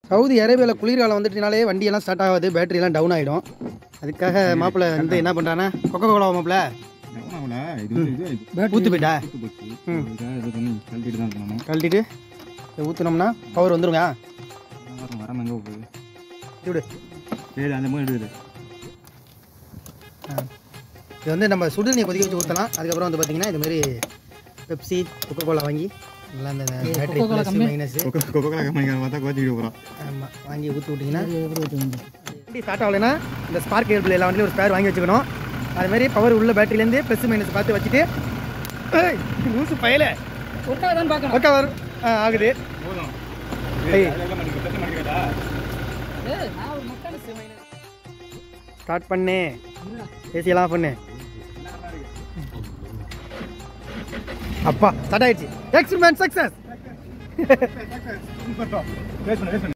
Saudi அரேபியாவில் குளிர்காலம் வந்துட்டுனாலே வண்டியெல்லாம் ஸ்டார்ட் ஆகாது பேட்டரியெல்லாம் டவுன் ஆகிடும் அதுக்காக மாப்பிள்ளை வந்து என்ன பண்ணுறான்னா கொக்கோ கோலா மாப்பிள்ள ஆமாடா, இது வந்து இது இது ஊற்றி போயிட்டா ஊத்து போச்சு. இதுக்காக இது பண்ணி கழட்டிட்டு தான் இருக்கணும். கழட்டிட்டு இதை ஊற்றுனோம்னா பவர் வந்துருங்க வரம், வரம் எங்க போகுது? இப்படி சரி, அந்த மாதிரி எடுக்குது. இது வந்து நம்ம சுடுதண்ணியை கொதிக்க வச்சு ஊற்றலாம் அதுக்கப்புறம் வந்து பார்த்தீங்கன்னா இது மாதிரி பெப்சி கொக்கோ கோலா வாங்கி நல்லா அந்த battery plus minus Coca- Coca Cola கம்பெனிக்காரன் பார்த்தா கோச்சிக்கிட்டு போறான். ஆமாம் வாங்கி ஊற்றி விட்டிங்கன்னா வண்டி ஸ்டார்ட் ஆகலைன்னா இந்த ஸ்பார்க் கேபிள் எல்லா வண்டியிலும் ஒரு ஸ்பேர் வாங்கி வச்சுக்கணும் அது மாதிரி பவர் உள்ள பேட்டரியிலேருந்து ப்ளஸ் மைனஸ் பார்த்து வச்சுட்டு ஏய், லூசு பயல ஒர்க் வரும் ஆ ஆகுது ஏய் ஸ்டார்ட் பண்ணு ஏசியெல்லாம் பண்ணு அப்பா ஸ்டார்ட் ஆயிடுச்சு எக்ஸ்பிரிமெண்ட் சக்சஸ்